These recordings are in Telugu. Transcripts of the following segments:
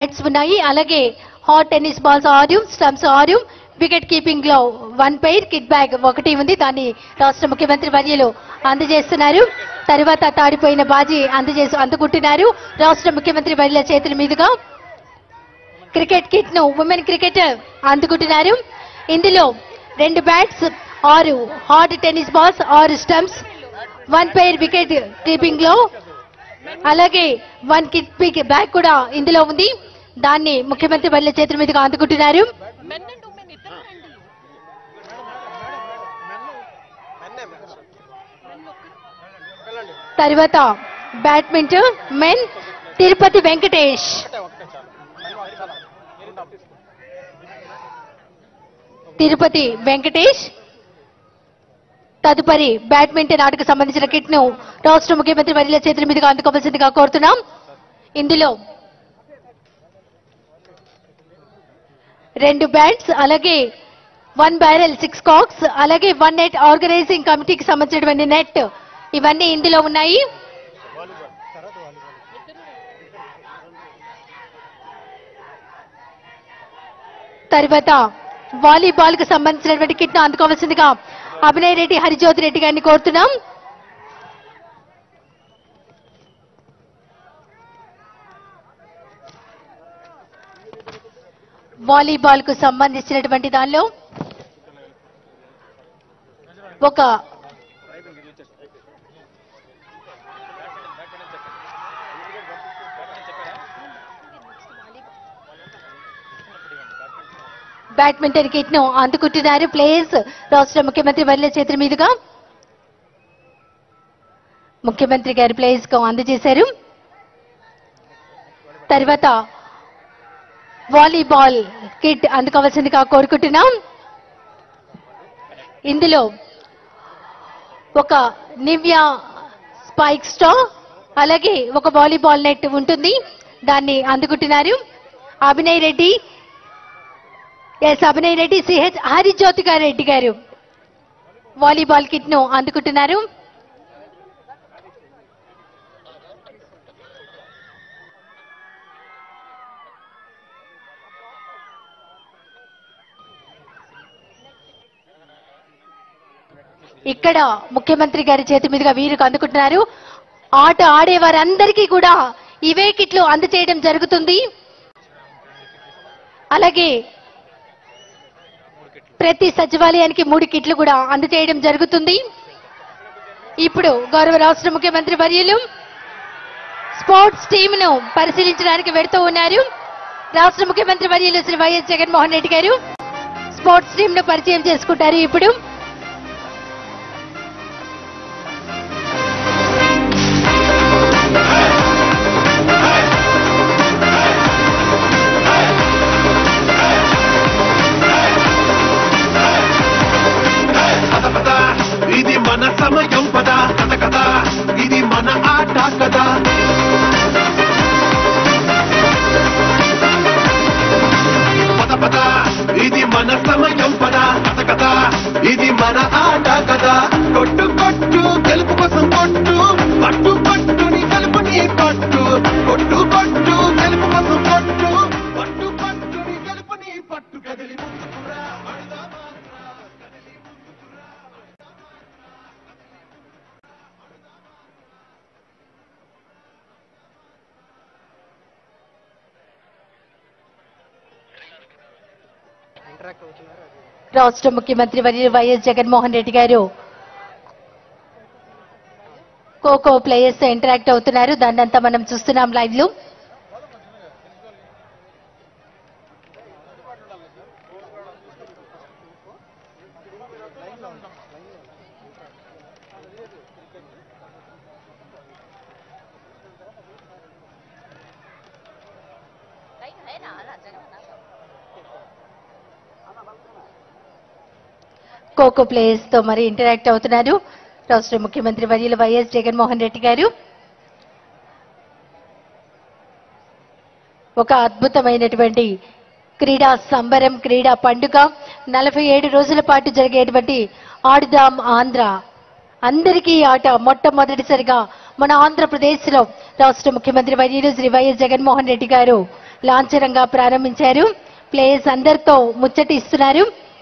బ్యాట్స్ ఉన్నాయి అలాగే హాట్ టెన్నిస్ బాల్స్ ఆరు స్టంప్స్ ఆరు వికెట్ కీపింగ్ లో వన్ పెయిర్ కిట్ బ్యాగ్ ఒకటి ఉంది దాన్ని రాష్ట్ర ముఖ్యమంత్రి వర్యులు అందజేస్తున్నారు తర్వాత తాడిపోయిన బాజీ అందజేసి అందుకుంటున్నారు రాష్ట్ర ముఖ్యమంత్రి వర్యుల చేతుల మీదుగా క్రికెట్ కిట్ ను ఉమెన్ క్రికెట్ అందుకుంటున్నారు ఇందులో రెండు బ్యాట్స్ ఆరు హాట్ టెన్నిస్ బాల్స్ ఆరు stumps one pair wicket keeping లో అలాగే వన్ కిట్ పిక్ బ్యాగ్ కూడా ఇందులో ఉంది దాన్ని ముఖ్యమంత్రి వర్యుల చేతుల మీదుగా అందుకుంటున్నారు తర్వాత బ్యాడ్మింటన్ మెన్ తిరుపతి వెంకటేష్ తిరుపతి వెంకటేష్ తదుపరి బ్యాడ్మింటన్ ఆటకు సంబంధించిన కిట్ ను రాష్ట్ర ముఖ్యమంత్రి వర్యుల చేతుల మీదుగా అందుకోవాల్సిందిగా కోరుతున్నాం ఇందులో రెండు బ్యాట్స్ అలాగే వన్ బ్యారెల్ సిక్స్ కాక్స్ అలాగే వన్ నెట్ ఆర్గనైజింగ్ కమిటీకి సంబంధించినటువంటి నెట్ ఇవన్నీ ఇందులో ఉన్నాయి తర్వాత వాలీబాల్ కు సంబంధించినటువంటి కిట్ ను అందుకోవాల్సిందిగా అభినయ్ రెడ్డి హరిజ్యోతి రెడ్డి గారిని కోరుతున్నాం వాలీబాల్ కు సంబంధించినటువంటి దానిలో ఒక బ్యాడ్మింటన్ కిట్ ను అందుకుంటున్నారు ప్లేయర్స్ రాష్ట్ర ముఖ్యమంత్రి వర్ల చేతుల మీదుగా ముఖ్యమంత్రి గారి ప్లేయర్స్ కు అందజేశారు తర్వాత వాలీబాల్ కిట్ అందుకోవాల్సిందిగా కోరుకుంటున్నాం ఇందులో ఒక నివ్యా స్పైక్ స్టా అలాగే ఒక వాలీబాల్ నెట్ ఉంటుంది దాన్ని అందుకుంటున్నారు అభినయ్ రెడ్డి ఎస్ అభినయ్ రెడ్డి సిహెచ్ హరిజ్యోతిగా రెడ్డి గారు వాలీబాల్ కిట్ ను అందుకుంటున్నారు ఇక్కడ ముఖ్యమంత్రి గారి చేతి మీదుగా వీరికి అందుకుంటున్నారు ఆట ఆడే వారందరికీ కూడా ఇవే కిట్లు అందచేయడం జరుగుతుంది అలాగే ప్రతి సచివాలయానికి మూడు కిట్లు కూడా అందజేయడం జరుగుతుంది ఇప్పుడు గౌరవ రాష్ట్ర ముఖ్యమంత్రి వర్యులు స్పోర్ట్స్ టీమ్ ను పరిశీలించడానికి వెడుతూ ఉన్నారు రాష్ట్ర ముఖ్యమంత్రి వర్యులు శ్రీ వైఎస్ జగన్మోహన్ రెడ్డి గారు స్పోర్ట్స్ టీమ్ ను పరిచయం చేసుకుంటారు ఇప్పుడు పద పద ఇది మన సమయం పద కథ కథ ఇది మన ఆట కదా పద పద ఇది మన సమయం పద కథ కథ ఇది మన ఆట కదా కొట్టు కొట్టు గెలుపు కోసం కొట్టు పట్టు పట్టు నీ గెలుపు నీ పట్టు కొట్టు కొట్టు గెలుపు కోసం కొట్టు పట్టు పట్టు నీ గెలుపు నీ పట్టు కదిలి ముందుకురా అడుదామా రాష్ట్ర ముఖ్యమంత్రి వర్యులు వైఎస్ జగన్మోహన్ రెడ్డి గారు ఖోఖో ప్లేయర్స్ తో ఇంటరాక్ట్ అవుతున్నారు దాన్నంతా మనం చూస్తున్నాం లైవ్ లో ఖోఖో ప్లేయర్స్ తో మరి ఇంటరాక్ట్ అవుతున్నారు రాష్ట్ర ముఖ్యమంత్రి వర్యులు వైఎస్ జగన్మోహన్ రెడ్డి గారు ఒక అద్భుతమైనటువంటి క్రీడా సంబరం క్రీడా పండుగ నలభై ఏడు రోజుల పాటు జరిగేటువంటి ఆడుదాం ఆంధ్ర అందరికీ ఈ ఆట మొట్టమొదటిసారిగా మన ఆంధ్రప్రదేశ్ లో రాష్ట్ర ముఖ్యమంత్రి వర్యులు శ్రీ వైఎస్ జగన్మోహన్ రెడ్డి గారు లాంఛనంగా ప్రారంభించారు ప్లేయర్స్ అందరితో ముచ్చటి ఇస్తున్నారు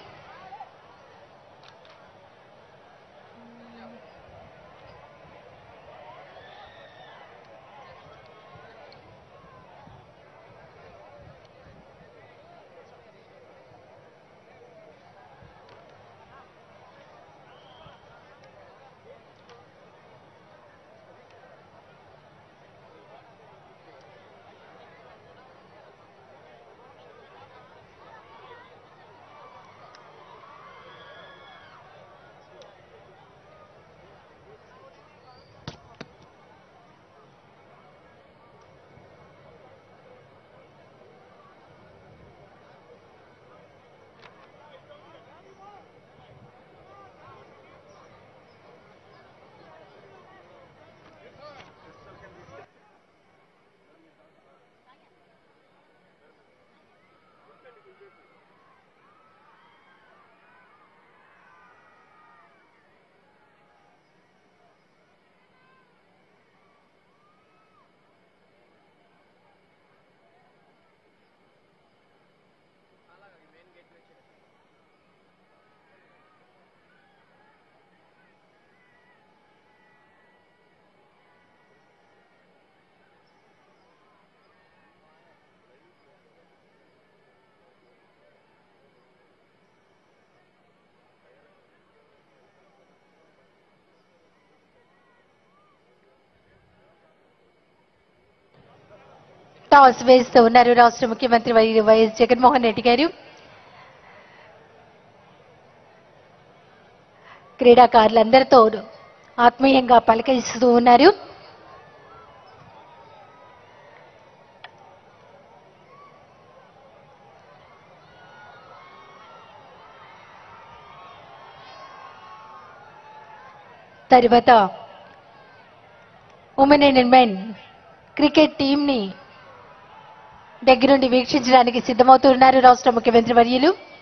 టాస్ వేస్తూ ఉన్నారు రాష్ట్ర ముఖ్యమంత్రి వై- వైఎస్ జగన్మోహన్ రెడ్డి గారు క్రీడాకారులందరితో ఆత్మీయంగా పలకరిస్తూ ఉన్నారు తర్వాత ఉమెన్ అండ్ మెన్ క్రికెట్ టీంని దగ్గరుండి వీక్షించడానికి సిద్ధమవుతున్నారు రాష్ట్ర ముఖ్యమంత్రి వర్యులు